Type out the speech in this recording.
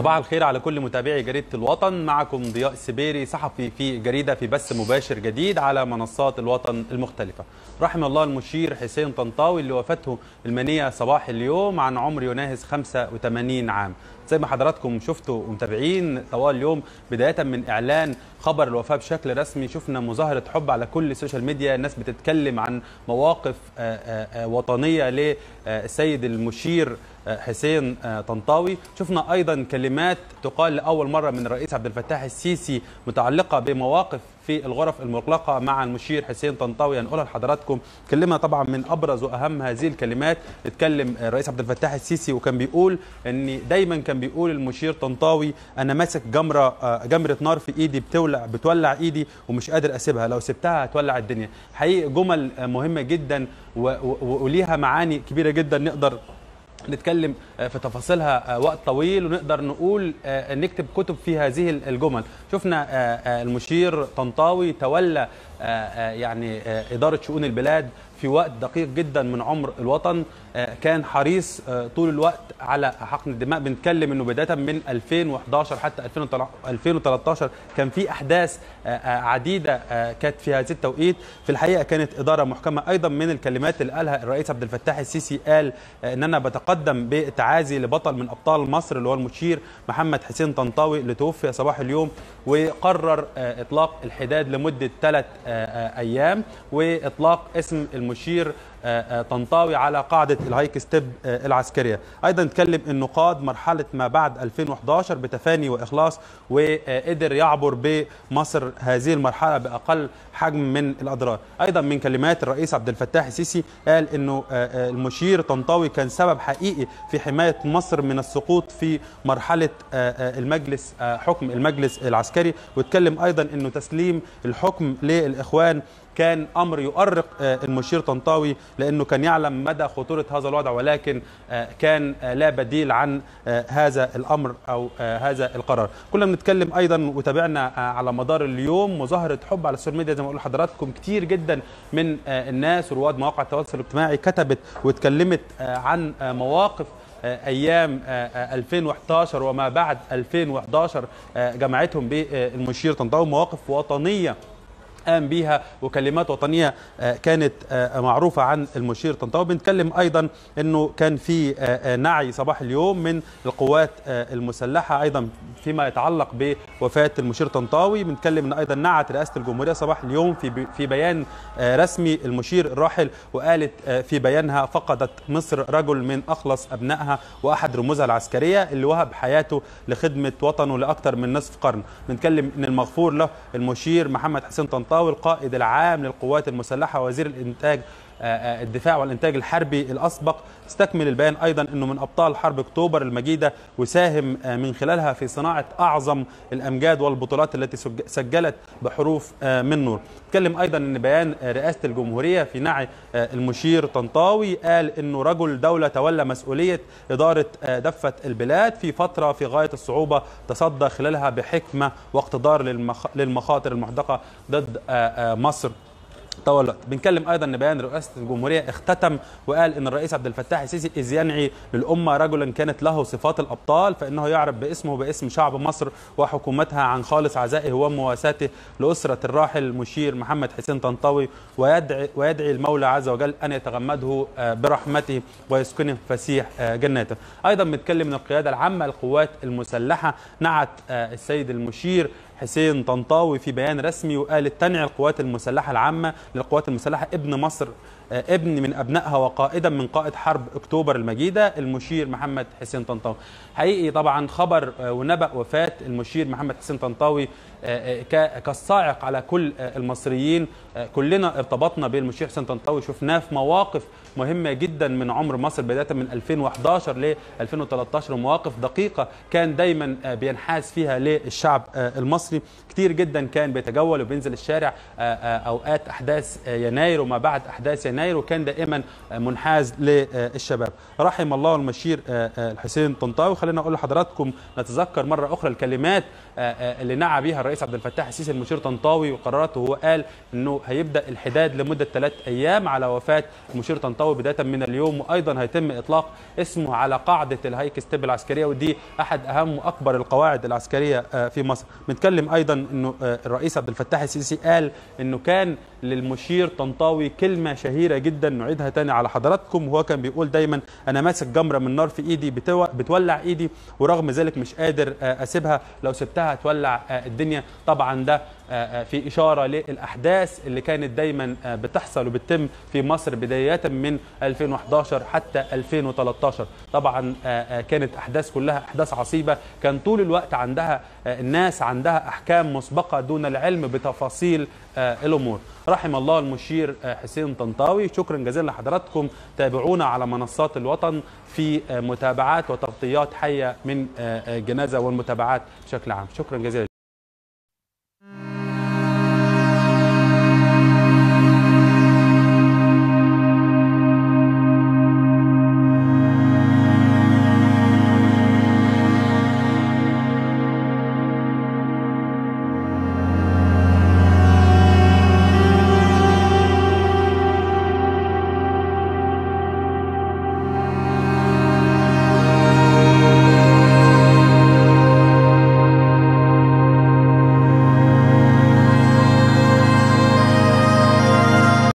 صباح الخير على كل متابعي جريدة الوطن معكم ضياء السبيري صحفي في جريدة في بث مباشر جديد على منصات الوطن المختلفة رحم الله المشير حسين طنطاوي اللي وفاته المنية صباح اليوم عن عمر يناهز 85 عام زي ما حضراتكم شفتوا ومتابعين طوال اليوم بداية من إعلان خبر الوفاة بشكل رسمي شفنا مظاهرة حب على كل السوشيال ميديا الناس بتتكلم عن مواقف وطنية للسيد المشير حسين طنطاوي شفنا أيضا كلمات تقال لأول مرة من الرئيس عبد الفتاح السيسي متعلقة بمواقف في الغرف المغلقة مع المشير حسين طنطاوي هنقولها لحضراتكم كلمة طبعا من أبرز وأهم هذه الكلمات اتكلم الرئيس عبد الفتاح السيسي وكان بيقول أن دايما كان بيقول المشير طنطاوي أنا ماسك جمرة جمرة نار في إيدي بتولع بتولع إيدي ومش قادر أسيبها لو سبتها هتولع الدنيا حقيقي جمل مهمة جدا وليها معاني كبيرة جدا نقدر نتكلم في تفاصيلها وقت طويل ونقدر نقول نكتب كتب في هذه الجمل شفنا المشير طنطاوي تولى يعني إدارة شؤون البلاد في وقت دقيق جدا من عمر الوطن كان حريص طول الوقت على حقن الدماء بنتكلم انه بدايه من 2011 حتى 2013 كان في احداث عديده كانت في هذا التوقيت في الحقيقه كانت اداره محكمه ايضا من الكلمات اللي قالها الرئيس عبد الفتاح السيسي قال ان انا بتقدم بالتعازي لبطل من ابطال مصر اللي هو المشير محمد حسين طنطاوي اللي توفي صباح اليوم وقرر اطلاق الحداد لمده ثلاث ايام واطلاق اسم المشير طنطاوي على قاعدة الهايك ستيب العسكرية أيضا نتكلم أنه قاد مرحلة ما بعد 2011 بتفاني وإخلاص وقدر يعبر بمصر هذه المرحلة بأقل حجم من الأضرار أيضا من كلمات الرئيس عبد الفتاح السيسي قال أنه المشير طنطاوي كان سبب حقيقي في حماية مصر من السقوط في مرحلة المجلس حكم المجلس العسكري واتكلم أيضا أنه تسليم الحكم للإخوان كان امر يؤرق المشير طنطاوي لانه كان يعلم مدى خطوره هذا الوضع ولكن كان لا بديل عن هذا الامر او هذا القرار. كنا بنتكلم ايضا وتابعنا على مدار اليوم مظاهره حب على السوشيال ميديا زي ما بقول لحضراتكم كتير جدا من الناس ورواد مواقع التواصل الاجتماعي كتبت واتكلمت عن مواقف ايام 2011 وما بعد 2011 جمعتهم بالمشير طنطاوي مواقف وطنيه قام بيها وكلمات وطنيه كانت معروفه عن المشير طنطاوي بنتكلم ايضا انه كان في نعي صباح اليوم من القوات المسلحه ايضا فيما يتعلق بوفاه المشير طنطاوي بنتكلم ان ايضا نعت رئاسه الجمهوريه صباح اليوم في في بيان رسمي المشير الراحل وقالت في بيانها فقدت مصر رجل من اخلص ابنائها واحد رموزها العسكريه اللي وهب حياته لخدمه وطنه لاكثر من نصف قرن بنتكلم ان المغفور له المشير محمد حسين طنطاوي طنطاوي القائد العام للقوات المسلحه وزير الانتاج الدفاع والانتاج الحربي الاسبق استكمل البيان ايضا انه من ابطال حرب اكتوبر المجيده وساهم من خلالها في صناعه اعظم الامجاد والبطولات التي سجلت بحروف من نور. اتكلم ايضا ان بيان رئاسه الجمهوريه في نعي المشير طنطاوي قال انه رجل دوله تولى مسؤوليه اداره دفه البلاد في فتره في غايه الصعوبه تصدى خلالها بحكمه واقتدار للمخاطر المحدقه ضد مصر طول الوقت بنتكلم ايضا ان بيان رئاسه الجمهوريه اختتم وقال ان الرئيس عبد الفتاح السيسي اذ ينعي للامه رجلا كانت له صفات الابطال فانه يعرف باسمه وباسم شعب مصر وحكومتها عن خالص عزائه ومواساته لاسره الراحل المشير محمد حسين طنطاوي ويدعي ويدعي المولى عز وجل ان يتغمده برحمته ويسكنه فسيح جناته. ايضا بنتكلم ان القياده العامه للقوات المسلحه نعت السيد المشير حسين طنطاوي في بيان رسمي وقالت تنعي القوات المسلحه العامه للقوات المسلحه ابن مصر ابن من ابنائها وقائدا من قائد حرب اكتوبر المجيده المشير محمد حسين طنطاوي. حقيقي طبعا خبر ونبأ وفاه المشير محمد حسين طنطاوي كالصاعق على كل المصريين كلنا ارتبطنا بالمشير حسين طنطاوي شفناه في مواقف مهمه جدا من عمر مصر بدايه من 2011 ل 2013 ومواقف دقيقه كان دايما بينحاز فيها للشعب المصري كتير جدا كان بيتجول وبينزل الشارع اوقات احداث يناير وما بعد احداث يناير يناير وكان دائما منحاز للشباب رحم الله المشير الحسين طنطاوي خلينا اقول لحضراتكم نتذكر مره اخرى الكلمات اللي نعى بها الرئيس عبد الفتاح السيسي المشير طنطاوي وقراراته هو قال انه هيبدا الحداد لمده ثلاث ايام على وفاه المشير طنطاوي بدايه من اليوم وايضا هيتم اطلاق اسمه على قاعده الهيك ستيب العسكريه ودي احد اهم واكبر القواعد العسكريه في مصر بنتكلم ايضا انه الرئيس عبد الفتاح السيسي قال انه كان للمشير طنطاوي كلمه شهيره جدا نعيدها تاني على حضراتكم وهو كان بيقول دايما انا ماسك جمره من نار في ايدي بتولع ايدي ورغم ذلك مش قادر اسيبها لو سبتها هتولع الدنيا طبعا ده في اشاره للاحداث اللي كانت دايما بتحصل وبتتم في مصر بدايه من 2011 حتى 2013 طبعا كانت احداث كلها احداث عصيبه كان طول الوقت عندها الناس عندها احكام مسبقه دون العلم بتفاصيل الامور رحم الله المشير حسين طنطاوي شكرا جزيلا لحضراتكم تابعونا على منصات الوطن في متابعات وتغطيات حيه من الجنازه والمتابعات بشكل عام شكرا جزيلا